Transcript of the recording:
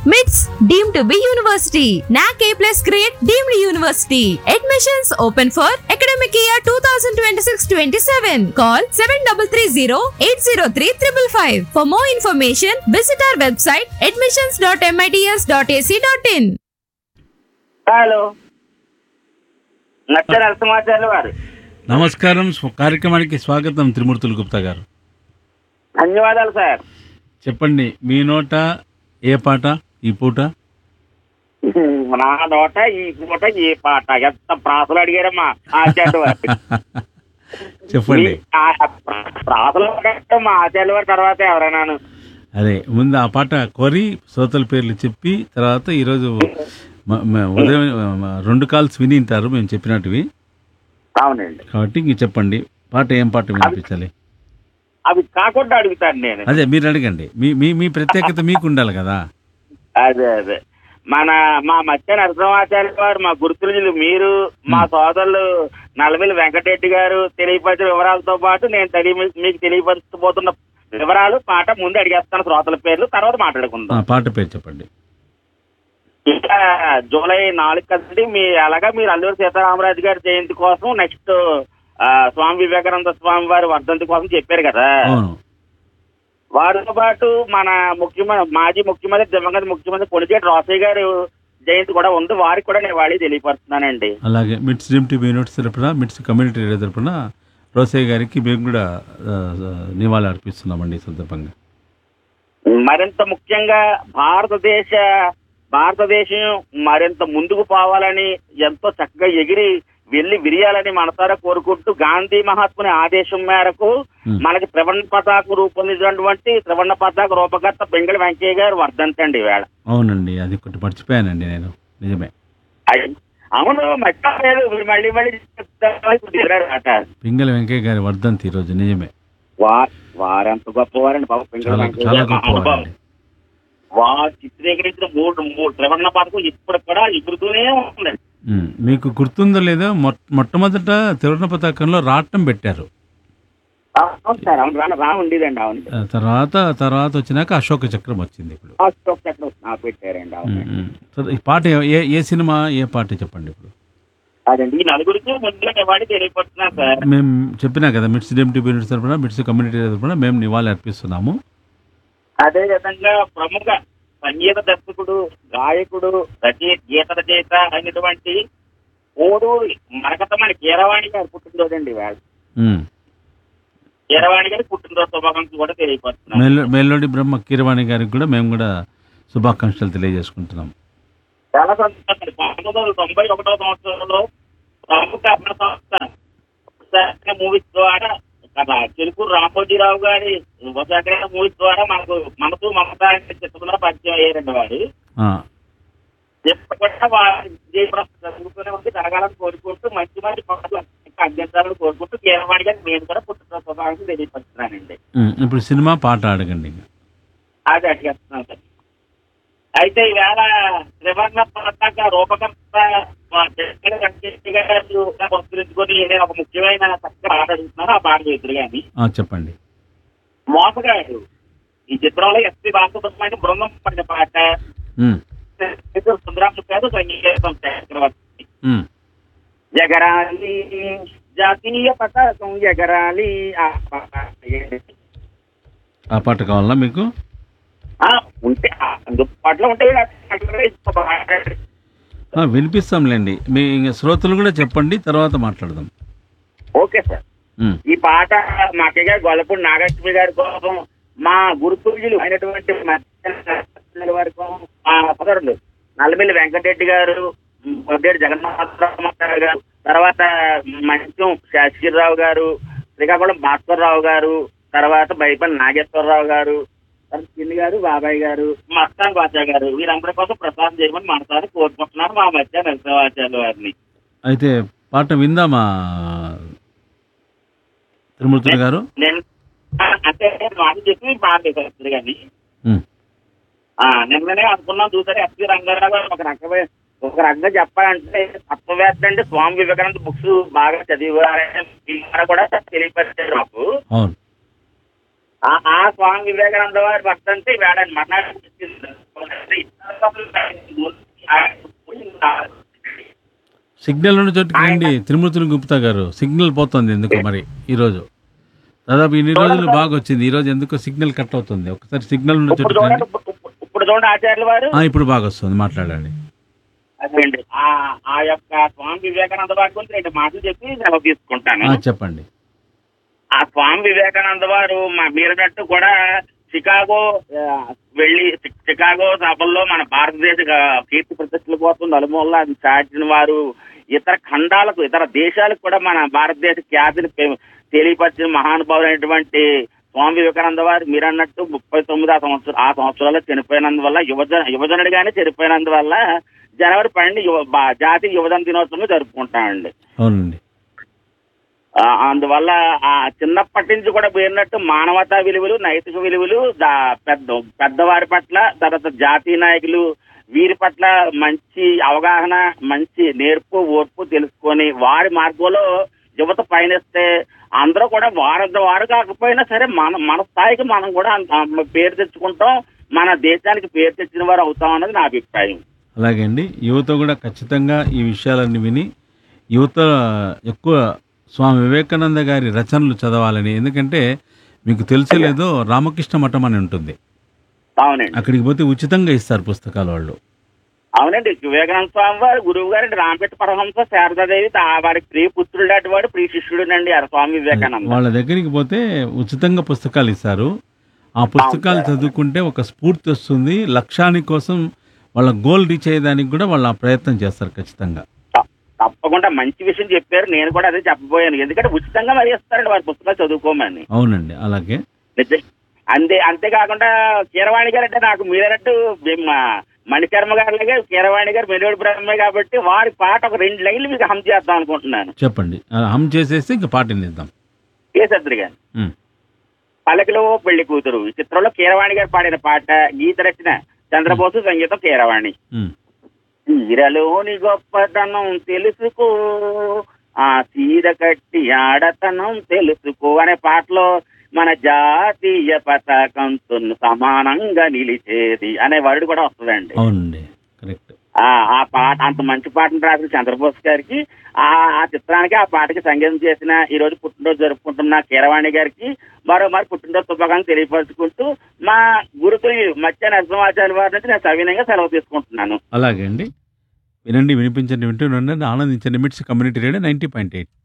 MITS deemed to be university. NAC A plus grade deemed university. Admissions open for academic year 2026-27. Call 7330-803-555. For more information, visit our website admissions.mits.ac.in. Hello నచ్చ నరసింహాచార్య వారు నమస్కారం స్వ- కార్యక్రమానికి స్వాగతం త్రిమూర్తులు గుప్తా గారు ధన్యవాదాలు sir చెప్పండి మీ నోట ఏ పాట ఈ పూట నా నోట ఈ పూట ఈ పాట ఎంత ప్రాసలు అడిగారమ్మా ఆచార్య వారు చెప్పండి మీ- ఆ ప్రాసలు అడగడం మా ఆచార్య వారి తర్వాత ఎవరైనాను అదే ముందు ఆ పాట కోరి శ్రోతల పేర్లు చెప్పి తర్వాత ఈరోజు మ- మ- ఉదయం మ- రెండు కాల్స్ వినింటారు మేము చెప్పినట్టువి అవునండి కాబట్టి ఇంక చెప్పండి పాట ఏం పాట వినిపించాలి అవి కాకుండా అడుగుతాను నేను అదే మీరు అడగండి మీ మీ మీ ప్రత్యేకత మీకు ఉండాలి కదా అదే అదే మన మా మధ్య నరసింహాచార్య గారు మా గురుతులు మీరు మా సోదరులు నల్లమిల్లి వెంకటరెడ్డి గారు తెలియపరిచిన వివరాలతో పాటు నేను తెలియ మీకు తెలియపరచబోతున్న వివరాలు పాట ముందు అడిగేస్తాను శ్రోతల పేర్లు తర్వాత ఆ, మాట్లాడుకుందాం పాట పేరు చెప్పండి ఇంకా జూలై నాలుగు కదండి మీ అలాగా మీరు అల్లూరి సీతారామరాజు గారి జయంతి కోసం నెక్స్ట్ స్వామి వివేకానంద స్వామి వారి వర్ధంతి కోసం చెప్పారు కదా అవును వారితో పాటు మన ముఖ్యమంత్రి మాజీ ముఖ్యమంత్రి దివంగత ముఖ్యమంత్రి కొణిజేటి రోసయ్య గారు జయంతి కూడా ఉంది వారికి కూడా నేను వాళ్ళకి తెలియపరుస్తున్నానండి అలాగే మిట్స్ డ్రీమ్ టీవీ యూనిట్స్ తరపున మిట్స్ కమ్యూనిటీ రేడియో తరపున రోసయ్య గారికి మేము కూడా ఆ, ఆ, నివాళి అర్పిస్తున్నామండి ఈ సందర్భంగా మరింత ముఖ్యంగా భారతదేశ భారతదేశం మరింత ముందుకు పోవాలని ఎంతో చక్కగా ఎగిరి వెళ్లి విరియాలని మనసారా కోరుకుంటూ గాంధీ మహాత్ముని ఆదేశం మేరకు Hmm. మనకి త్రివర్ణ పతాకం రూపొందించినటువంటి త్రివర్ణ పతాక రూపకర్త బెంగళ వెంకయ్య గారు వర్ధంతండి వేళ అవునండి అది ఒకటి మర్చిపోయానండి నేను నిజమే అయ్- అవును మర్చిపోలేదు మీరు మళ్ళీ మళ్ళీ చెప్తారా? ఇప్పుడు తిరిగారు అట. పింగళ వెంకయ్య గారి వర్ధంతి ఈరోజు నిజమే వా- వారెంత గొప్పవారండి బాబు పింగళ చాలా వెంకయ్య చాలా గారు. గొప్పవారండి వారు చిత్రీకరించిన మూడు మూడు త్రివర్ణ పథకం ఇప్పుడు కూడా ఎగురుతూనే ఉందండి ఉమ్, మీకు గుర్తుందో లేదో మొట్- మొట్టమొదట తిరుణ పతాకంలో రాట్నం పెట్టారు అవును సార్ అవును రా రా ఉండేదండి అవును ఆ తర్వాత తర్వాత వచ్చినాక అశోక చక్రం వచ్చింది ఇప్పుడు ఆ స్టోక్ చక్రం నాకు పెట్టారండి అవును ఉమ్, ఉమ్. సరే, ఈ పాట ఏ- ఏ ఏ సినిమా ఏ పాట చెప్పండి ఇప్పుడు అదండి ఈ నలుగురికి ముందుగా నివాళి తెలియపడుతున్నాను సార్ మేము చెప్పినా కదా మిట్స్ డెమ్ టీవీ యూనిట్స్ తరపున మిట్స్ కమ్యూనిటీ తరపున మేము నివాళి అర్పిస్తున్నాము అదే విధంగా ప్రముఖ సంగీత దర్శకుడు గాయకుడు రచయి గీత రచయిత అయినటువంటి ఓడు మరకతమని కీరవాణి గారు పుట్టినరోజండి వేళ ఉమ్. కీరవాణి గారి పుట్టినరోజు శుభాకాంక్షలు కూడా తెలియపడుతున్నాను మెల్లో మెల్లోడి బ్రహ్మ కీరవాణి గారికి కూడా మేము కూడా శుభాకాంక్షలు తెలియజేసుకుంటున్నాం చాలా సంతోషం పంతొమ్మిది వందల తొంభై ఒకటో సంవత్సరంలో ప్రముఖ అభినయ సంస్థ మూవీస్ ద్వారా కదా చెరుకూరు రామోజీరావు గారి ఉపశాఖ మూవీస్ ద్వారా మనకు మనసు మమత అనే చిత్రంలో పరిచయం అయ్యారండి వారు ఆ, ఎప్పుడు కూడా వారి విజయప్రస్థ జరుగుతూనే ఉంది జరగాలని కోరుకుంటూ మంచి మంచి పనులు ఇంకా అందించాలని కోరుకుంటూ కీరవాణి గారికి నేను కూడా పుట్టిన శుభాకాంక్షలు తెలియపరుస్తున్నానండి ఉమ్, ఇప్పుడు సినిమా పాట అడగండి ఇంకా. అది అడిగేస్తున్నాను సార్ అయితే ఈవేళ త్రివర్ణ పతాక రూపకర్త మా జగన్ వెంకటేశ్వర గారు పురస్కరించుకొని నేను ఒక ముఖ్యమైన చక్కగా పాట అడుగుతున్నాను ఆ పాట ఎదురు కానీ ఆ, చెప్పండి మోసగాడు ఈ చిత్రంలో ఎస్పి బాలసుబ్రహ్మణ్యం బృందం పడిన పాట ఉమ్, సుందరాంశ కాదు సంగీతం చక్రవర్తి ఉమ్. ఎగరాలి జాతీయ పతాకం ఎగరాలి ఆ పాట ఆ పాట కావాలా మీకు ఆ, ఉంటే ఆ అందుబాటులో ఉంటే పాట ఆ, వినిపిస్తాంలేండి మీ ఇంకా శ్రోతలు కూడా చెప్పండి తర్వాత మాట్లాడదాం ఓకే సార్ ఉమ్, ఈ పాట మా అక్కయ్య గారు గొల్లపూడి నాగలక్ష్మి గారి కోసం మా గురు పూజలు అయినటువంటి మధ్య వారి కోసం మా సోదరులు నల్లమిల్లి వెంకటరెడ్డి గారు వడ్డేడు జగన్మోహన్ గారు తర్వాత మంచం శాస్త్రిరావు గారు శ్రీకాకుళం భాస్కర్రావు గారు తర్వాత బైపల్లి నాగేశ్వరరావు గారు తర్వాత చిన్ని గారు బాబాయ్ గారు మస్తాన్ బాచా గారు వీరందరి కోసం ప్రసాదం చేయమని మనసారి కోరుకుంటున్నాను మా మధ్య నరసింహాచార్య వారిని అయితే పాట విందామా త్రిమూర్తులు గారు నేను అంటే మాట చెప్పి బాగా కానీ ఉమ్, ఆ నిన్ననే అనుకున్నాం చూసారు ఎస్పీ రంగారావు గారు ఒక రకమైన ఒక రకంగా చెప్పాలంటే తత్వవేత్త అంటే స్వామి వివేకానంద బుక్స్ బాగా చదివారని వీళ్ళు కూడా తెలియపరిచారు మాకు అవును ఆ ఆ స్వామి వివేకానంద వారి భక్తి అంటే వేడండి మర్నాడు సిగ్నల్ ఉన్న చోటుకి రండి తిరుమూర్తులు గుప్తా గారు సిగ్నల్ పోతుంది ఎందుకో మరి ఈరోజు దాదాపు ఇన్ని రోజులు బాగా వచ్చింది ఈ రోజు ఎందుకో సిగ్నల్ కట్ అవుతుంది ఒకసారి సిగ్నల్ ఉన్న ఇప్పుడు చోటుకి చూడండి రండి ఇప్పుడు- ఇప్పుడు- ఇప్పుడు చూడండి ఆచార్యుల వారు ఆ, ఇప్పుడు బాగా వస్తుంది మాట్లాడండి అదేండి ఆ ఆ యొక్క స్వామి వివేకానంద వారి గురించి రెండు మాటలు చెప్పి సెలవు తీసుకుంటాను ఆ, చెప్పండి ఆ స్వామి వివేకానంద వారు మా మీరన్నట్టు కూడా చికాగో ఆ, వెళ్ళి చి- చికాగో సభల్లో మన భారతదేశ గా- కీర్తి ప్రతిష్టల కోసం నలుమూలలా అది చాటిన వారు ఇతర ఖండాలకు ఇతర దేశాలకు కూడా మన భారతదేశ ఖ్యాతిని పె- తెలియపరిచిన మహానుభావులైనటువంటి స్వామి వివేకానంద వారు మీరు అన్నట్టు ముప్పై తొమ్మిది ఆ సంవత్సరం ఆ సంవత్సరాల్లో చనిపోయినందువల్ల యువజన యువజనుడిగానే చనిపోయినందువల్ల జనవరి పన్నెండు యువ బా- జాతీయ యువజన దినోత్సవం జరుపుకుంటామండి అవునండి ఆ, అందువల్ల ఆ చిన్నప్పటి నుంచి కూడా పేరినట్టు మానవతా విలువలు నైతిక విలువలు దా- పెద్ద పెద్దవారి పట్ల తర్వాత జాతీయ నాయకులు వీరి పట్ల మంచి అవగాహన మంచి నేర్పు ఓర్పు తెలుసుకొని వారి మార్గంలో యువత పయనిస్తే అందరూ కూడా వారంత వారు కాకపోయినా సరే మన మన స్థాయికి మనం కూడా అంత- ఆ పేరు తెచ్చుకుంటాం మన దేశానికి పేరు తెచ్చిన వారు అవుతాం అన్నది నా అభిప్రాయం అలాగే అండి యువత కూడా ఖచ్చితంగా ఈ విషయాలన్నీ విని యువత ఎక్కువ స్వామి వివేకానంద గారి రచనలు చదవాలని ఎందుకంటే మీకు తెలిసలేదో రామకృష్ణ మఠం అని ఉంటుంది అవునండి అక్కడికి పోతే ఉచితంగా ఇస్తారు పుస్తకాలు వాళ్ళు అవునండి వివేకానంద స్వామి వారు గురువు గారు రామపెట్ట పరహంస శారదాదేవి తా- వారి ప్రియ పుత్రుడు అటు వాడు ప్రియ శిష్యుడునండి ఆ స్వామి వివేకానంద వాళ్ళ దగ్గరికి పోతే ఉచితంగా పుస్తకాలు ఇస్తారు ఆ పుస్తకాలు చదువుకుంటే ఒక స్ఫూర్తి వస్తుంది లక్ష్యాని కోసం వాళ్ళ గోల్ రీచ్ అయ్యేదానికి కూడా వాళ్ళు ఆ ప్రయత్నం చేస్తారు ఖచ్చితంగా త- తప్పకుండా మంచి విషయం చెప్పారు నేను కూడా అదే చెప్పబోయాను ఎందుకంటే ఉచితంగా మరి ఇస్తారండి వారి పుస్తకాలు చదువుకోమని అవునండి అలాగే నిజం అంతే అంతేకాకుండా కీరవాణి గారు అంటే నాకు మీరన్నట్టు మా- మణికర్మ గారిలాగే కీరవాణి గారు మెలోడి బ్రహ్మే కాబట్టి వారి పాట ఒక రెండు లైన్లు మీకు హమ్ చేద్దాం అనుకుంటున్నాను చెప్పండి ఆ, హమ్ చేసేసి ఇంకా పాటినిద్దాం కేసద్రి గారు ఉమ్. పలకలో పెళ్లి కూతురు ఈ చిత్రంలో కీరవాణి గారు పాడిన పాట గీత రచన చంద్రబోసు సంగీతం కీరవాణి ఉమ్. చీరలోని గొప్పతనం తెలుసుకో ఆ చీర కట్టి ఆడతనం తెలుసుకో అనే పాటలో మన జాతీయ పతాకంతో సమానంగా నిలిచేది అనే వర్డ్ కూడా వస్తుందండి అవునండి కరెక్ట్ ఆ ఆ పాట అంత మంచి పాటను రాసిన చంద్రబోస్ గారికి ఆ ఆ చిత్రానికి ఆ పాటకి సంగీతం చేసిన ఈ రోజు పుట్టినరోజు జరుపుకుంటున్న కీరవాణి గారికి మరో మరి పుట్టినరోజు శుభాకాంక్షలు తెలియపరుచుకుంటూ మా గురుతులు మత్స్య నరసింహాచార్య వారి నుంచి నేను సవినయంగా సెలవు తీసుకుంటున్నాను అలాగే అండి వినండి వినిపించండి వింటూ ఉండండి ఆనందించండి MITS community radio ninety point eight